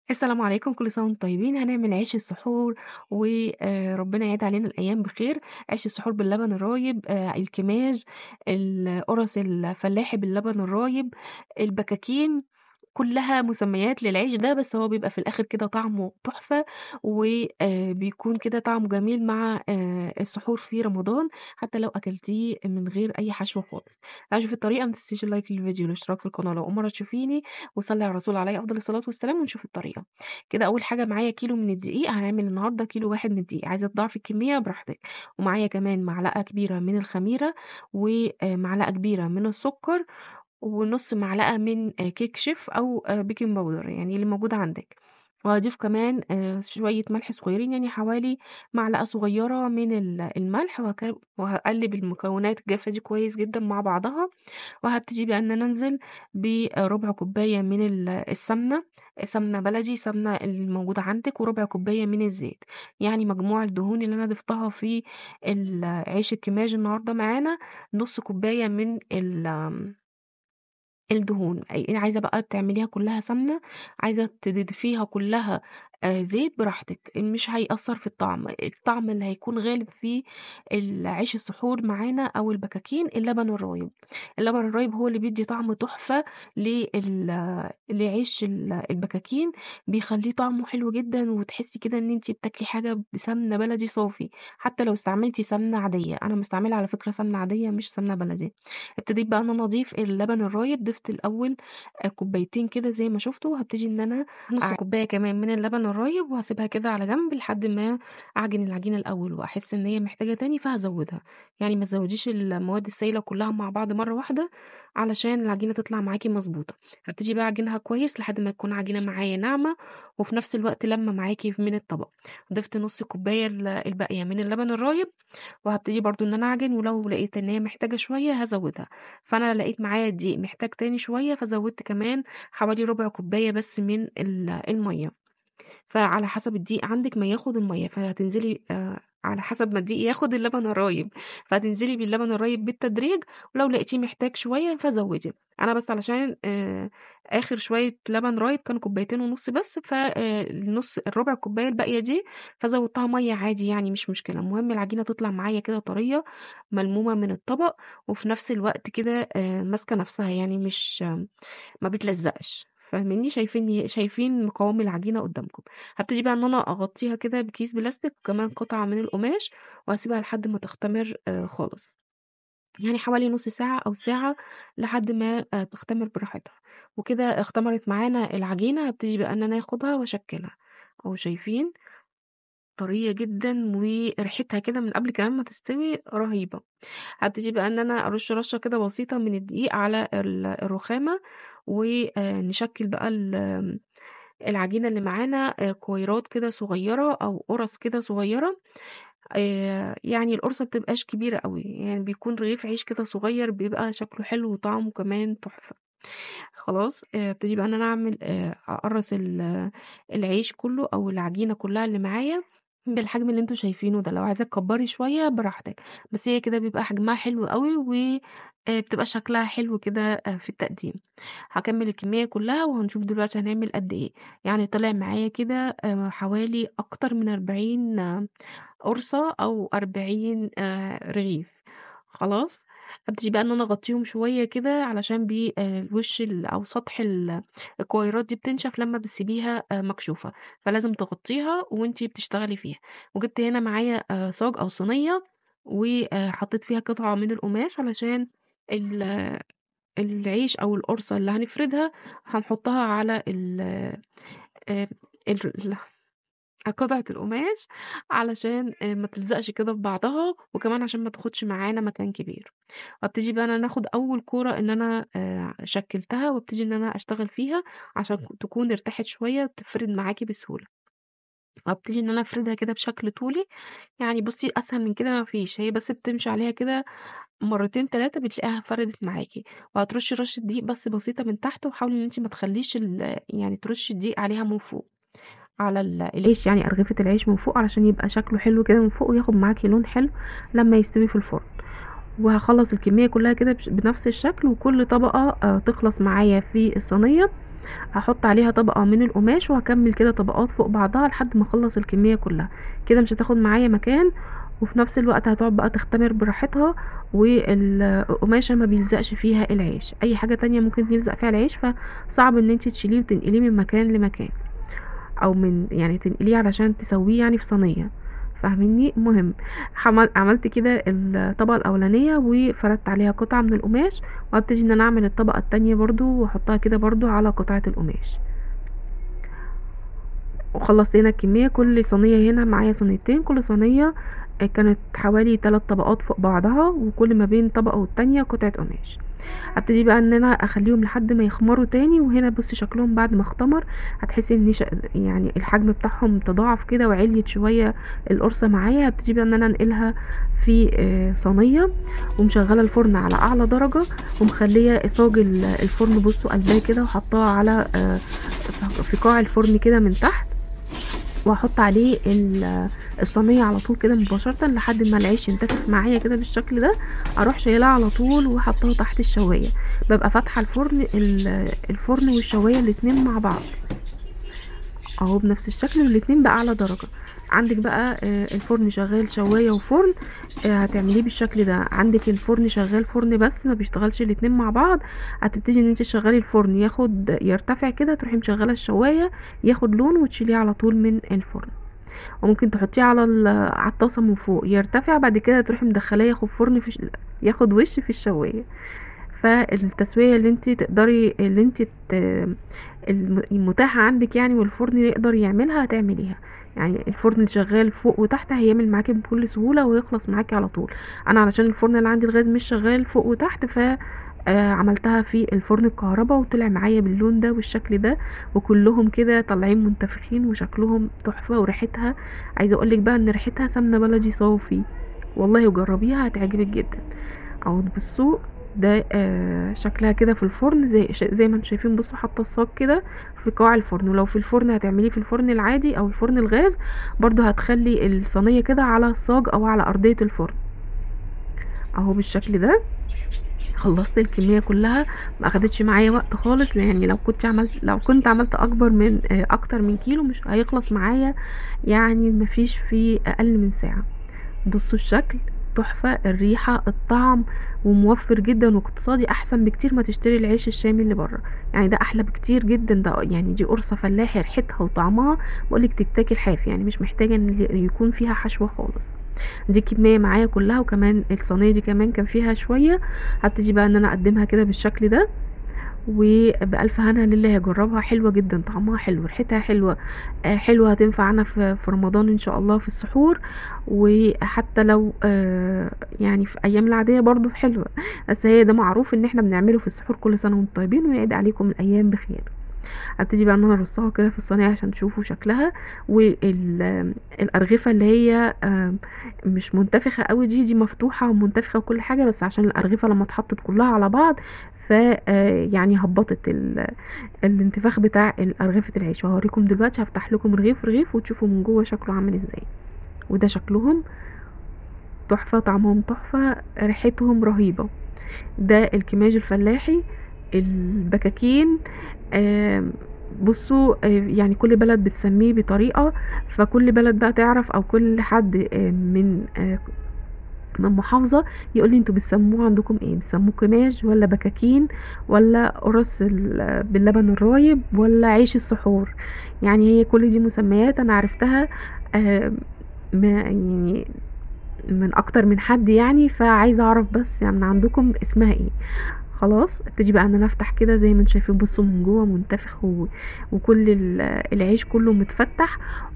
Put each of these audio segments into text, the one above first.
السلام عليكم، كل سنة وأنتم طيبين، هنعمل عيش السحور وربنا ربنا يعيد علينا الأيام بخير، عيش السحور باللبن الرايب، آآ الكماج، القرص الفلاحي باللبن الرايب، البكاكين، كلّها مسميات للعيش ده، بس هو بيبقى في الآخر كده طعمه تحفة، وآآ بيكون كده طعمه جميل مع آآ السحور في رمضان، حتى لو أكلتيه من غير أي حشو خالص. تعالوا نشوف الطريقة، ما تنسيش اللايك للفيديو والاشتراك في القناة لو أول مرّة تشوفيني، وصلّي على الرسول عليه أفضل الصلاة والسلام ونشوف الطريقة. كده أول حاجة معايا كيلو من الدقيق، هنعمل النهارده كيلو واحد من الدقيق، عايزة تضاعفي الكمية براحتك، ومعايا كمان معلقة كبيرة من الخميرة، ومعلقة كبيرة من السكر، ونُص معلقة من آآ كيك شيف أو آآ baking powder يعني اللي موجود عندِك، وهاضيف كمان آآ شوية ملح صغيرين يعني حوالي معلقة صغيرة من ال الملح وهك وهاقلب المكونات الجافة دي كويس جدًا مع بعضها، وهابتدي بقى إن أنا أنزل بربع كوباية من ال السمنة، سمنة بلدي، سمنة الموجودة عندِك، وربع كوباية من الزيت، يعني مجموع الدهون اللي أنا ضفتها في ال عيش الكماج النهارده معانا نُص كوباية من ال الدهون، أ عايزة بقى تعمليها كلّها سمنة، عايزة تضيفيها كلّها آآ زيت براحتك، مش هيأثّر في الطعم، الطعم اللي هيكون غالب في ال عيش السحور معانا أو البكاكين اللبن الرايب، اللبن الرايب هو اللي بيدّي طعم تحفة لل لعيش ال البكاكين، بيخلّيه طعمه حلو جدًا وتحسّي كده إن أنتِ بتاكلي حاجة بسمنة بلدي صافي، حتى لو استعملتِ سمنة عادية، أنا مستعملة على فكرة سمنة عادية مش سمنة بلدي. ابتديت بقى إن أنا أضيف اللبن الرايب، ضفت الأول آآ كوبايتين كده زي ما شُفتوا، هابتدي إن أنا نُص كوباية كمان من اللبن الرايب وهاسيبها كده على جنب لحد ما أعجن العجينة الأول وأحس إن هي محتاجة تاني فهازوّدها، يعني ما تزوّديش المواد السايلة كلّها مع بعض مرّة واحدة علشان العجينة تطلع معاكِ مضبوطة، هابتدي بقى أعجنها كويس لحد ما تكون عجينة معايا ناعمة وفي نفس الوقت لامة معاكِ من الطبق، ضفت نُص كوباية ال الباقية من اللبن الرايب وهابتدي برضه إن أنا أعجن ولو لقيت إن هي محتاجة شوية هازوّدها، فأنا لقيت معايا الدقيق محتاج تاني شوية فزوّدت كمان حوالي ربع كوباية بس من ال المَيّة، فعلى حسب الدقيق عندِك ما ياخد المَيّة، فهتنزلي آآ على حسب ما الدقيق ياخد اللبن الرايب، فهتنزلي باللبن الرايب بالتدريج ولو لقيتيه محتاج شوية فزوّدي، أنا بس علشان آآ آخر شوية لبن رايب كانوا كوبايتين ونُص بس ف آآ النُص الربع كوباية الباقية دي فزوّدتها مَيّة عادي يعني مش مشكلة، المهم العجينة تطلع معايا كده طرية ملمومة من الطبق وفي نفس الوقت كده آآ ماسكة نفسها يعني مش ما بتلزّقش، فاهميني؟ شايفين شايفين قوام العجينة قدّامكم، هابتدي بقى إن أنا أغطّيها كده بكيس بلاستيك وكمان قطعة من القماش وهاسيبها لحد ما تختمر آآ خالص، يعني حوالي نُص ساعة أو ساعة لحد ما آآ تختمر براحتها، وكده اختمرت معانا العجينة هابتدي بقى إن أنا آخدها وأشكّلها، أهو شايفين؟ طرية جدًا وريحتها كده من قبل كمان ما تستوي رهيبة. هابتدي بقى إن أنا أرُش رشة كده بسيطة من الدقيق على ال الرخامة، وآآ نشكِّل بقى ال العجينة اللي معانا آآ كويرات كده صغيرة أو قُرَص كده صغيرة، آآ يعني القُرصة ما بتبقاش كبيرة أوي، يعني بيكون رغيف عيش كده صغير بيبقى شكله حلو وطعمه كمان تحفة. خلاص، آآ ابتدي بقى إن أنا أعمل آآ أقرّص ال العيش كلّه أو العجينة كلّها اللي معايا بالحجم اللي أنتم شايفينه ده، لو عايزة تكبّري شوية براحتك، بس هي كده بيبقى حجمها حلو أوي و آآ بتبقى شكلها حلو كده آآ في التقديم. هاكمّل الكمية كلّها وهنشوف دلوقتي هنعمل قد إيه، يعني طلع معايا كده آآ حوالي أكتر من 40 قُرصة أو 40 آآ رغيف، خلاص؟ هابتدي بقى إن أنا أغطّيهم شوية كده علشان بي آآ الوش ال أو سطح ال الكويرات دي بتنشف لمّا بتسيبيها آآ مكشوفة، فلازم تغطّيها وأنتِ بتشتغلي فيها، وجِبت هنا معايا آآ صاج أو صينية وآآ حطيت فيها قطعة من القماش علشان ال العيش أو القُرصة اللي هنفردها هنحطها على ال آآ ال قطعة القماش علشان آآ ما تلزقش كده في بعضها، وكمان عشان ما تاخدش معانا مكان كبير. وابتدي بقى إن أنا آخد أول كورة إن أنا آآ شكِّلتها وابتدي إن أنا أشتغل فيها عشان تكون ارتاحت شوية وتفرد معاكِ بسهولة. وابتدي إن أنا أفردها كده بشكل طولي، يعني بُصّي أسهل من كده ما فيش، هي بس بتمشي عليها كده مرتين 3 بتلاقيها فردت معاكِ، وهترشي رشة دقيق بس بسيطة من تحت، وحاولي إن أنتِ ما تخلّيش ال يعني ترشي الدقيق عليها من فوق، على ال العيش يعني أرغفة العيش من فوق علشان يبقى شكله حلو كده من فوق وياخد معاكِ لون حلو لمّا يستوي في الفرن. وهاخلّص الكمية كلّها كده بش بنفس الشكل وكل طبقة آآ تخلص معايا في الصينية هحط عليها طبقة من القماش وهكمل كده طبقات فوق بعضها لحد ما اخلص الكمية كلها كده مش هتاخد معايا مكان وفي نفس الوقت هتقعد بقى تختمر براحتها والقماشة ما بيلزقش فيها العيش اي حاجة تانية ممكن يلزق فيها العيش فصعب ان انت تشيليه وتنقليه من مكان لمكان او من يعني تنقليه علشان تسويه يعني في صينية فاهميني المهم عملت كده الطبقة الاولانية وفردت عليها قطعة من القماش وابتدي ان انا اعمل الطبقة التانية برضو واحطها كده برضو على قطعة القماش وخلصت هنا الكمية كل صينية هنا معايا صينيتين كل صينية كانت حوالي تلات طبقات فوق بعضها وكل ما بين طبقة والتانية قطعة قماش ابتدي بقى ان انا اخليهم لحد ما يخمروا تاني وهنا بصي شكلهم بعد ما اختمر هتحسي ان يعني الحجم بتاعهم تضاعف كده وعليت شويه القرصه معايا هبتدي بقى ان انا انقلها في صينيه ومشغله الفرن على اعلى درجه ومخليه صاج الفرن بصوا قلباه كده وحطاها على في قاع الفرن كده من تحت واحط عليه الصينيه على طول كده مباشره لحد ما العيش ينتفخ معايا كده بالشكل ده اروح شايلها على طول وحطها تحت الشوايه ببقى فاتحه الفرن الفرن والشوايه الاتنين مع بعض اهو بنفس الشكل والاتنين باعلى درجه عندك بقى الفرن شغال شوايه وفرن هتعمليه بالشكل ده عندك الفرن شغال فرن بس ما بيشتغلش الاتنين مع بعض هتبتدي ان انت تشغلي الفرن ياخد يرتفع كده تروحي مشغله الشوايه ياخد لون وتشيليه على طول من الفرن وممكن تحطيه على على الطاسه من فوق يرتفع بعد كده تروحي مدخلاه ياخد فرن في ياخد وش في الشوايه فالتسويه اللي انت تقدري اللي انت المتاحه عندك يعني والفرن يقدر يعملها هتعمليها يعني الفرن اللي شغال فوق وتحت هيعمل معاكي بكل سهوله ويخلص معاكي على طول انا علشان الفرن اللي عندي الغاز مش شغال فوق وتحت ف آه عملتها في الفرن الكهرباء وطلع معايا باللون ده والشكل ده وكلهم كده طالعين منتفخين وشكلهم تحفه وريحتها عايزه اقولك بقى ان ريحتها سمنه بلدي صافي والله وجربيها هتعجبك جدا او بصوا ده آه شكلها كده في الفرن زي زي ما انتم شايفين بصوا حاطه الصاج كده في قاع الفرن ولو في الفرن هتعمليه في الفرن العادي او الفرن الغاز برضو هتخلي الصينيه كده على الصاج او على ارضيه الفرن اهو بالشكل ده خلصت الكميه كلها ما اخدتش معايا وقت خالص يعني لو كنت عملت لو كنت عملت اكبر من اكتر من كيلو مش هيخلص معايا يعني مفيش في اقل من ساعه بصوا الشكل تحفه الريحه الطعم وموفر جدا واقتصادي احسن بكتير ما تشتري العيش الشامي اللي بره يعني ده احلى بكتير جدا ده يعني دي قرصه فلاحي ريحتها وطعمها بقولك تتاكل حاف يعني مش محتاجه ان يكون فيها حشوه خالص دي كميه معايا كلها وكمان الصينيه دي كمان كان فيها شويه هبتدي بقى ان انا اقدمها كده بالشكل ده وبألف هنا لله هجربها حلوة جدا طعمها حلو ريحتها حلوة آه حلوة هتنفعنا في, في رمضان ان شاء الله في السحور وحتى لو آه يعني في ايام العادية برضو حلوة بس هي ده معروف ان احنا بنعمله في السحور كل سنة وانتم طيبين ويعيد عليكم الايام بخير ابتدي بقى ان انا ارصها كده في الصينيه عشان تشوفوا شكلها والارغفه اللي هي مش منتفخه قوي دي دي مفتوحه ومنتفخه وكل حاجه بس عشان الارغفه لما اتحطت كلها على بعض ف يعني هبطت الانتفاخ بتاع ارغفه العيش وهوريكم دلوقتي هفتح لكم رغيف رغيف وتشوفوا من جوه شكله عامل ازاي وده شكلهم تحفه طعمهم تحفه ريحتهم رهيبه ده الكماج الفلاحي البكاكين بصوا يعني كل بلد بتسميه بطريقة فكل بلد بقى تعرف او كل حد من من محافظة يقول لي انتوا بتسموه عندكم ايه بتسموه كماج ولا بكاكين ولا قرص باللبن الرايب ولا عيش السحور يعني هي كل دي مسميات انا عرفتها يعني من اكتر من حد يعني فعايزه اعرف بس يعني عندكم اسمها ايه خلاص ابتدي بقى ان انا افتح كده زي ما انتم شايفين بصوا من جوه منتفخ و... وكل العيش كله متفتح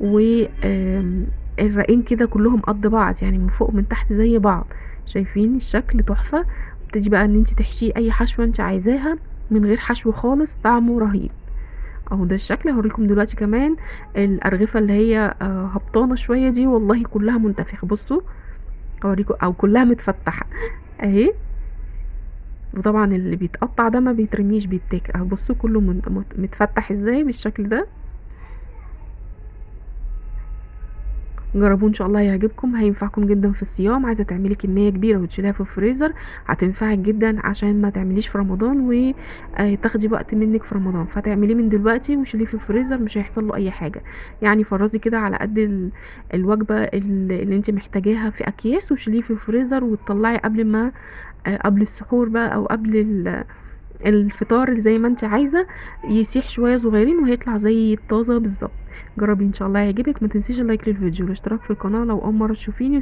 والرقين كده كلهم قد بعض يعني من فوق ومن تحت زي بعض شايفين الشكل تحفه ابتدي بقى ان انت تحشيه اي حشوه انت عايزاها من غير حشو خالص طعمه رهيب اهو ده الشكل هوريكم دلوقتي كمان الارغفه اللي هي هبطانه شويه دي والله كلها منتفخه بصوا اوريكم او كلها متفتحه اهي وطبعا اللي بيتقطع ده ما بيترميش بيتاكل اهو بصوا كله متفتح ازاي بالشكل ده جربوه إن شاء الله هيعجبكم هينفعكم جدًا في الصيام، عايزة تعملي كمية كبيرة وتشيليها في الفريزر هتنفعِك جدًا عشان ما تعمليش في رمضان و آآ تاخدي وقت منِّك في رمضان، فتعمليه من دلوقتي وشيليه في الفريزر مش هيحصل له أي حاجة، يعني فرّزي كده على قد ال الوجبة ال اللي أنتِ محتاجاها في أكياس وشيليه في الفريزر وتطلّعي قبل ما آآ قبل السحور بقى أو قبل ال الفطار زي ما أنتِ عايزة، يسيح شوية صغيرين وهيطلع زي الطازة بالضبط، جربيه إن شاء الله هيعجبِك، ما تنسيش اللايك للفيديو والاشتراك في القناة لو أول مرّة تشوفيني.